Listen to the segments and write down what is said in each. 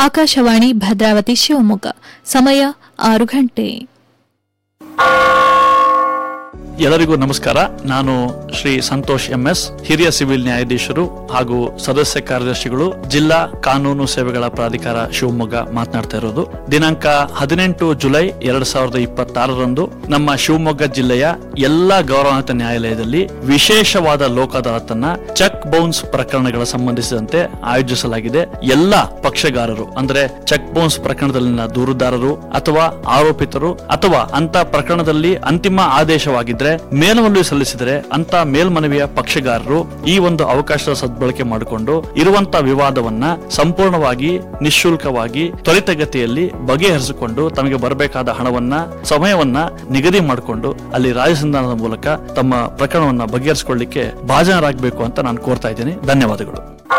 ಆಕಾಶವಾಣಿ ಭದ್ರಾವತಿ ಶಿವಮೊಗ್ಗ ಸಮಯ ಆರು ಗಂಟೆ ಎಲ್ಲರಿಗೂ ನಮಸ್ಕಾರ ನಾನು ಶ್ರೀ ಸಂತೋಷ್ ಎಂಎಸ್ ಹಿರಿಯ ಸಿವಿಲ್ ನ್ಯಾಯಾಧೀಶರು ಹಾಗೂ ಸದಸ್ಯ ಕಾರ್ಯದರ್ಶಿಗಳು ಜಿಲ್ಲಾ ಕಾನೂನು ಸೇವೆಗಳ ಪ್ರಾಧಿಕಾರ ಶಿವಮೊಗ್ಗ ಮಾತನಾಡ್ತಾ ಇರೋದು ದಿನಾಂಕ ಹದಿನೆಂಟು ಜುಲೈ ಎರಡ್ ಸಾವಿರದ ಇಪ್ಪತ್ತಾರರಂದು ನಮ್ಮ ಶಿವಮೊಗ್ಗ ಜಿಲ್ಲೆಯ ಎಲ್ಲಾ ಗೌರವಾನ್ವಿತ ನ್ಯಾಯಾಲಯದಲ್ಲಿ ವಿಶೇಷವಾದ ಲೋಕ ಅದಾಲತನ್ನ ಚೆಕ್ ಬೌನ್ಸ್ ಪ್ರಕರಣಗಳ ಸಂಬಂಧಿಸಿದಂತೆ ಆಯೋಜಿಸಲಾಗಿದೆ ಎಲ್ಲಾ ಪಕ್ಷಗಾರರು ಅಂದ್ರೆ ಚೆಕ್ ಬೌನ್ಸ್ ಪ್ರಕರಣದಲ್ಲಿನ ದೂರುದಾರರು ಅಥವಾ ಆರೋಪಿತರು ಅಥವಾ ಅಂತ ಪ್ರಕರಣದಲ್ಲಿ ಅಂತಿಮ ಆದೇಶವಾಗಿದ್ರೆ ಮೇಲ್ಮನವಿ ಸಲ್ಲಿಸಿದರೆ ಅಂತ ಮೇಲ್ಮನವಿಯ ಪಕ್ಷಗಾರರು ಈ ಒಂದು ಅವಕಾಶದ ಸದ್ಬಳಕೆ ಮಾಡಿಕೊಂಡು ಇರುವಂತ ವಿವಾದವನ್ನ ಸಂಪೂರ್ಣವಾಗಿ ನಿಶುಲ್ಕವಾಗಿ ತ್ವರಿತಗತಿಯಲ್ಲಿ ಬಗೆಹರಿಸಿಕೊಂಡು ತಮಗೆ ಬರಬೇಕಾದ ಹಣವನ್ನ ಸಮಯವನ್ನ ನಿಗದಿ ಮಾಡಿಕೊಂಡು ಅಲ್ಲಿ ರಾಜಸಂಧಾನದ ಮೂಲಕ ತಮ್ಮ ಪ್ರಕರಣವನ್ನ ಬಗೆಹರಿಸಿಕೊಳ್ಳಿಕ್ಕೆ ಭಾಜನರಾಗಬೇಕು ಅಂತ ನಾನು ಕೋರ್ತಾ ಇದ್ದೀನಿ ಧನ್ಯವಾದಗಳು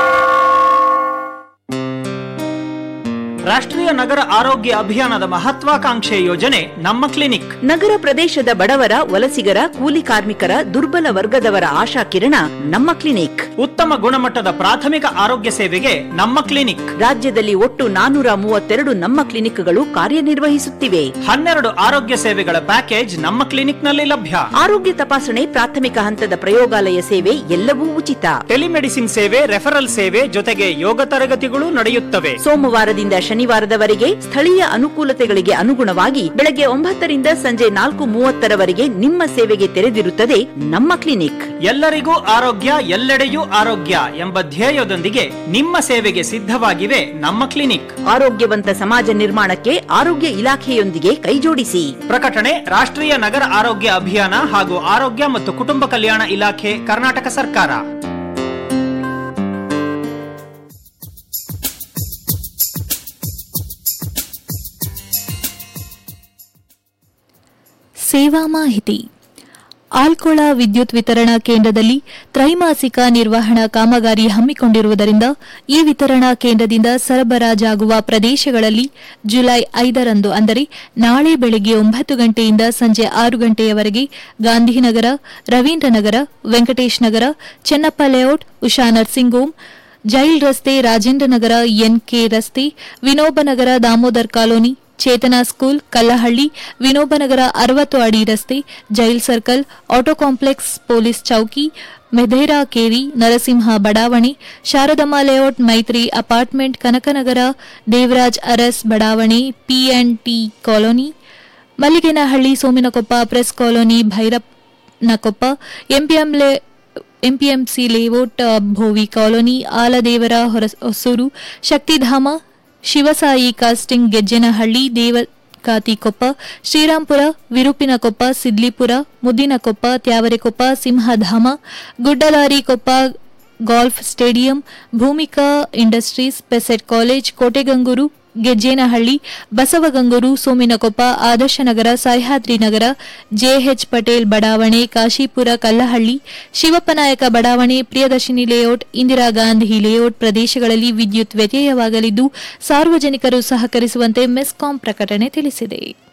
ರಾಷ್ಟ್ರೀಯ ನಗರ ಆರೋಗ್ಯ ಅಭಿಯಾನದ ಮಹತ್ವಾಕಾಂಕ್ಷೆ ಯೋಜನೆ ನಮ್ಮ ಕ್ಲಿನಿಕ್ ನಗರ ಪ್ರದೇಶದ ಬಡವರ ವಲಸಿಗರ ಕೂಲಿ ಕಾರ್ಮಿಕರ ದುರ್ಬಲ ವರ್ಗದವರ ಆಶಾ ಕಿರಣ ನಮ್ಮ ಕ್ಲಿನಿಕ್ ಉತ್ತಮ ಗುಣಮಟ್ಟದ ಪ್ರಾಥಮಿಕ ಆರೋಗ್ಯ ಸೇವೆಗೆ ನಮ್ಮ ಕ್ಲಿನಿಕ್ ರಾಜ್ಯದಲ್ಲಿ ಒಟ್ಟು ನಾನೂರ ಮೂವತ್ತೆರಡು ನಮ್ಮ ಕ್ಲಿನಿಕ್ಗಳು ಕಾರ್ಯನಿರ್ವಹಿಸುತ್ತಿವೆ ಹನ್ನೆರಡು ಆರೋಗ್ಯ ಸೇವೆಗಳ ಪ್ಯಾಕೇಜ್ ನಮ್ಮ ಕ್ಲಿನಿಕ್ ನಲ್ಲಿ ಲಭ್ಯ ಆರೋಗ್ಯ ತಪಾಸಣೆ ಪ್ರಾಥಮಿಕ ಹಂತದ ಪ್ರಯೋಗಾಲಯ ಸೇವೆ ಎಲ್ಲವೂ ಉಚಿತ ಟೆಲಿಮೆಡಿಸಿನ್ ಸೇವೆ ರೆಫರಲ್ ಸೇವೆ ಜೊತೆಗೆ ಯೋಗ ತರಗತಿಗಳು ನಡೆಯುತ್ತವೆ ಸೋಮವಾರದಿಂದ ಶನಿವಾರದವರೆಗೆ ಸ್ಥಳೀಯ ಅನುಕೂಲತೆಗಳಿಗೆ ಅನುಗುಣವಾಗಿ ಬೆಳಗ್ಗೆ ಒಂಬತ್ತರಿಂದ ಸಂಜೆ ನಾಲ್ಕು ಮೂವತ್ತರವರೆಗೆ ನಿಮ್ಮ ಸೇವೆಗೆ ತೆರೆದಿರುತ್ತದೆ ನಮ್ಮ ಕ್ಲಿನಿಕ್ ಎಲ್ಲರಿಗೂ ಆರೋಗ್ಯ ಎಲ್ಲೆಡೆಯೂ ಆರೋಗ್ಯ ಎಂಬ ಧ್ಯೇಯದೊಂದಿಗೆ ನಿಮ್ಮ ಸೇವೆಗೆ ಸಿದ್ಧವಾಗಿವೆ ನಮ್ಮ ಕ್ಲಿನಿಕ್ ಆರೋಗ್ಯವಂತ ಸಮಾಜ ನಿರ್ಮಾಣಕ್ಕೆ ಆರೋಗ್ಯ ಇಲಾಖೆಯೊಂದಿಗೆ ಕೈಜೋಡಿಸಿ ಪ್ರಕಟಣೆ ರಾಷ್ಟ್ರೀಯ ನಗರ ಆರೋಗ್ಯ ಅಭಿಯಾನ ಹಾಗೂ ಆರೋಗ್ಯ ಮತ್ತು ಕುಟುಂಬ ಕಲ್ಯಾಣ ಇಲಾಖೆ ಕರ್ನಾಟಕ ಸರ್ಕಾರ ಸೇವಾ ಮಾಹಿತಿ ಆಲ್ಕೊಳ ವಿದ್ಯುತ್ ವಿತರಣಾ ಕೇಂದ್ರದಲ್ಲಿ ತ್ರೈಮಾಸಿಕ ನಿರ್ವಹಣಾ ಕಾಮಗಾರಿ ಹಮ್ಮಿಕೊಂಡಿರುವುದರಿಂದ ಈ ವಿತರಣಾ ಕೇಂದ್ರದಿಂದ ಸರಬರಾಜಾಗುವ ಪ್ರದೇಶಗಳಲ್ಲಿ ಜುಲೈ ಐದರಂದು ಅಂದರೆ ನಾಳೆ ಬೆಳಗ್ಗೆ ಒಂಬತ್ತು ಗಂಟೆಯಿಂದ ಸಂಜೆ ಆರು ಗಂಟೆಯವರೆಗೆ Gandhinagar Ravindranagar Venkatesh Nagar Chennappa layout Usha nursing home jail ರಸ್ತೆ ರಾಜೇಂದ್ರ ನಗರ ಎನ್ಕೆ ರಸ್ತೆ ವಿನೋಬನಗರ ದಾಮೋದರ್ ಕಾಲೋನಿ ಚೇತನಾ ಸ್ಕೂಲ್ ಕಲ್ಲಹಳ್ಳಿ ವಿನೋಬನಗರ ಅರವತ್ತು ಅಡಿ ರಸ್ತೆ jail circle auto complex police chowki Medhara Keri Narasimha ಬಡಾವಣೆ ಶಾರದಮ್ಮ ಲೇಔಟ್ ಮೈತ್ರಿ ಅಪಾರ್ಟ್ಮೆಂಟ್ ಕನಕನಗರ ದೇವರಾಜ್ ಅರಸ್ ಬಡಾವಣೆ P N T colony Malligenahalli Sominakoppa press colony Bhairappanakoppa M P M lay M P M C layout ಅ, ಭೋವಿ ಕಾಲೋನಿ ಆಲದೇವರ ಹೊರ- Hosur Shaktidhama Shivasai casting Gejjenahalli Devakatikoppa Srirampura ವಿರುಪಿನಕೊಪ್ಪ Sidlipura Muddinakoppa Tyavarekoppa Simhadhama Guddalarikoppa golf stadium Bhoomika industries PESIT college Koteganguru Gejjenahalli Basavaganguru Sominakoppa Adarshanagar Sahyadri Nagar J H Patel ಬಡಾವಣೆ ಕಾಶಿಪುರ ಕಲ್ಲಹಳ್ಳಿ ಶಿವಪ್ಪನಾಯಕ ಬಡಾವಣೆ ಪ್ರಿಯದರ್ಶಿನಿ ಲೇಔಟ್ ಇಂದಿರಾ ಗಾಂಧಿ ಲೇಔಟ್ ಪ್ರದೇಶಗಳಲ್ಲಿ ವಿದ್ಯುತ್ ವ್ಯತ್ಯಯವಾಗಲಿದ್ದು ಸಾರ್ವಜನಿಕರು ಸಹಕರಿಸುವಂತೆ ಮೆಸ್ಕಾಂ ಪ್ರಕಟಣೆ ತಿಳಿಸಿದೆ